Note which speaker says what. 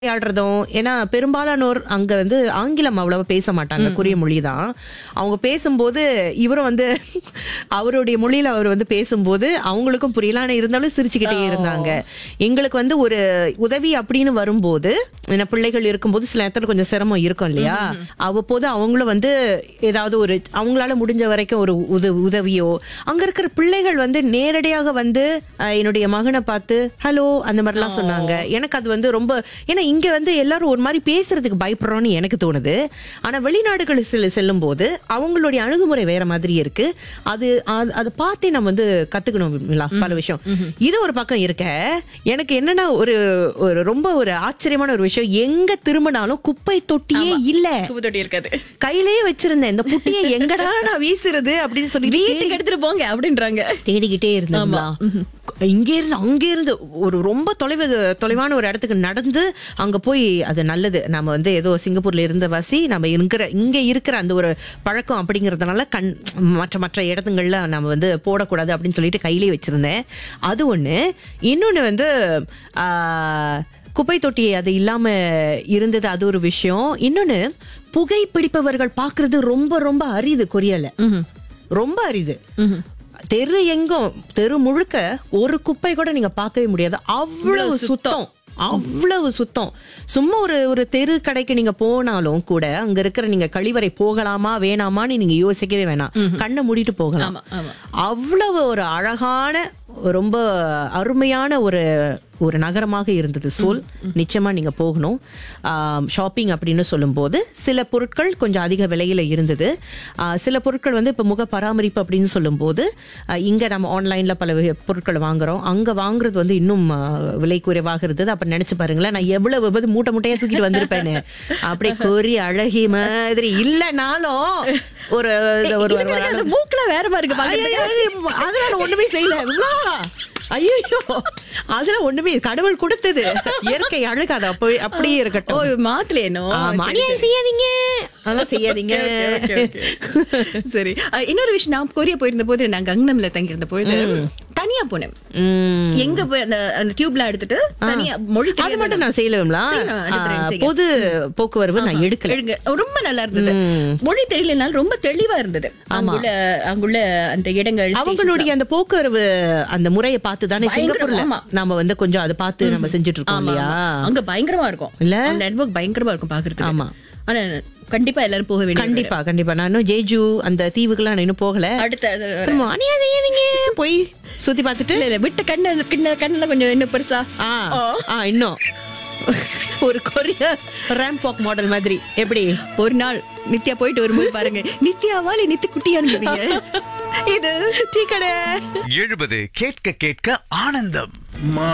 Speaker 1: ஆடுறதும் ஏன்னா பெரும்பாலானோர் அங்க வந்து ஆங்கிலம் அவ்வளவா பேச மாட்டாங்க கொரிய மொழி தான் அவங்க பேசும்போது இவரும் வந்து அவருடைய மொழியில அவர் வந்து பேசும்போது அவங்களுக்கும் புரியல ஆனா இருந்தாலும் சிரிச்சுக்கிட்டே இருந்தாங்க எங்களுக்கு வந்து ஒரு உதவி அப்படின்னு வரும்போது என்ன பிள்ளைகள் இருக்கும்போது சில நேரத்துல கொஞ்சம் சிரமம் இருக்கும் இல்லையா அவ்வப்போது அவங்களும் வந்து ஏதாவது ஒரு அவங்களால முடிஞ்ச வரைக்கும் ஒரு உத உதவியோ அங்க இருக்கிற பிள்ளைகள் வந்து நேரடியாக வந்து அஹ், என்னுடைய மகனை பார்த்து ஹலோ அந்த மாதிரிலாம் சொன்னாங்க எனக்கு அது வந்து ரொம்ப ஏன்னா இங்க வந்து எல்லாரும் ஒரு மாதிரி பேசுறதுக்கு பயப்படுறோம்னு எனக்கு தோணுது ஆனா வெளிநாடுகள் செல்ல செல்லும் போது அவங்களுடைய அணுகுமுறை வேற மாதிரி இருக்கு அது அது- அதை பார்த்தே நம்ம வந்து கத்துக்கணும் விமலா, பல விஷயம் இது ஒரு பக்கம் இருக்க எனக்கு என்னன்னா ஒரு ஒரு ரொம்ப ஒரு ஆச்சரியமான ஒரு விஷயம் எங்க திரும்பினாலும் குப்பை தொட்டியே இல்ல
Speaker 2: குப்பை தொட்டி இருக்காது
Speaker 1: கையிலேயே வச்சிருந்தேன் இந்த புட்டியை எங்கடா நான் வீசுறது அப்படின்னு சொல்லி
Speaker 2: வீட்டுக்கு எடுத்துட்டு போங்க அப்படின்றாங்க
Speaker 1: தேடிக்கிட்டே இருந்தோம்ல இங்க இருந்து அங்க இருந்து ஒரு ரொம்ப தொலைவு தொலைவான ஒரு இடத்துக்கு நடந்து அங்க போய் அது நல்லது நம்ம வந்து ஏதோ சிங்கப்பூர்ல இருந்த வாசி நம்ம இருக்கிற இங்க இருக்கிற அந்த ஒரு பழக்கம் அப்படிங்கறதுனால கண் மற்ற மற்ற இடத்துங்கள்ல நம்ம வந்து போடக்கூடாது அப்படின்னு சொல்லிட்டு கையிலேயே வச்சிருந்தேன் அது ஒண்ணு இன்னொன்னு வந்து ஆஹ், குப்பை தொட்டி அது இல்லாம இருந்தது அது ஒரு விஷயம் இன்னொன்னு புகைப்பிடிப்பவர்கள் பாக்குறது ரொம்ப ரொம்ப அரிது கொரியால ரொம்ப அரிது தெரு எங்கும் தெரு முழுக்க ஒரு குப்பை கூட நீங்க பார்க்கவே முடியாது அவ்வளவு சுத்தம் அவ்வளவு சுத்தம் சும்மா ஒரு ஒரு தெரு கடைக்கு நீங்க போனாலும் கூட அங்க இருக்கிற நீங்க கழிவறை போகலாமா வேணாமான்னு நீங்க யோசிக்கவே வேணாம் கண்ணை மூடிட்டு போகலாம்
Speaker 2: ஆமா, ஆமா.
Speaker 1: அவ்வளவு ஒரு அழகான ரொம்ப அருமையான ஒரு ஒரு நகரமாக இருந்தது சோல் நிச்சயமா நீங்க போகணும் ஷாப்பிங் அப்படின்னு சொல்லும்போது சில பொருட்கள் கொஞ்சம் அதிக விலையில இருந்தது ஆ, சில பொருட்கள் வந்து இப்ப முக பராமரிப்பு அப்படின்னு சொல்லும்போது ஆ, இங்க நம்ம ஆன்லைன்ல பல வி- பொருட்கள் வாங்குறோம் அங்க வாங்குறது வந்து இன்னும் ஆ, விலை குறைவாக இருந்தது அப்ப நினைச்சு பாருங்களேன் நான் எவ்வளவு விபத்து மூட்டை மூட்டையா தூக்கிட்டு வந்திருப்பேன்னு அப்படியே கொரி அழகி மாதிரி இல்லனாலும் ஒரு ஒரு ஒரு
Speaker 2: இவங்களுக்கு அந்த மூக்குல வேற மாதிரி இருக்கு பாக்குறதுக்கு.
Speaker 1: ஐயோ, அதனால ஒண்ணுமே செய்யல விமலா. ஐயோ அதுல ஒண்ணுமே கடவுள் கொடுத்தது இயற்கை அழகு அது அப்ப அப்படியே
Speaker 2: ஓ
Speaker 1: இருக்கட்டும்
Speaker 2: மாத்தலேனோ
Speaker 1: ஆமா, அநியாயம் செய்யாதீங்க அதெல்லாம் செய்யாதீங்க
Speaker 2: சரி அஹ், இன்னொரு விஷயம் நான் கொரியா போயிருந்த போது நான் கங்னம்ல தங்கி இருந்த பொழுது தனியா போனேன்
Speaker 1: உம்.
Speaker 2: எங்க போய் அந்த அந்த டியூப்லாம் எடுத்துட்டு தனியா மொழி
Speaker 1: அது
Speaker 2: தெரியாத
Speaker 1: மட்டும் நான் செய்யலங்களா
Speaker 2: செய்யணும், எடுத்துறேன், செய்யுங்க.
Speaker 1: பொது போக்குவரவு நான் எடுக்கல
Speaker 2: எடுங்க. ரொம்ப நல்லா இருந்தது மொழி தெரியலனாலும் ரொம்ப தெளிவா இருந்தது அங்குள்ள அங்குள்ள அந்த இடங்கள்
Speaker 1: அவங்களுடைய அந்த போக்குவரவு அந்த முறையை பார்த்து தானே
Speaker 2: பயங்கரம்,
Speaker 1: சிங்கப்பூர்ல
Speaker 2: ஆமா.
Speaker 1: நாம வந்து கொஞ்சம் அதை பார்த்து நம்ம செஞ்சுட்டு இருக்கோம்
Speaker 2: ஆமா,
Speaker 1: இல்லையா
Speaker 2: ஆமா. அங்க பயங்கரமா இருக்கும்
Speaker 1: இல்ல?
Speaker 2: அந்த நெட்வொர்க் பயங்கரமா இருக்கும் பாக்குறதுக்கு
Speaker 1: ஆமா.
Speaker 2: ஆனா கண்டிப்பா எல்லாரும் போக வேண்டிய
Speaker 1: கண்டிப்பா கண்டிப்பா நான் இன்னும் ஜேஜு அந்த தீவுக்கெல்லாம் நான் இன்னும் போகல
Speaker 2: அடுத்த அடுத்த-
Speaker 1: திரும்ப அநியாயம் செய்யாதீங்க போய் சுத்தி பார்த்துட்டு
Speaker 2: இல்ல இல்ல விட்ட கண்ணு அந்த கிண்ண கண்ணுல கொஞ்சம் இன்னும் பெருசா
Speaker 1: ஆ ஆ இன்னும் ஒரு கொரிய ரேம்ப் வாக் மாடல் மாதிரி எப்படி
Speaker 2: ஒரு நாள் நித்யா போயிட்டு வரும்போது பாருங்க நித்யாவா இல்ல நித்தி குட்டியான்னு இது
Speaker 1: டீ கடை
Speaker 3: எழுபது கேட்க கேட்க ஆனந்தம்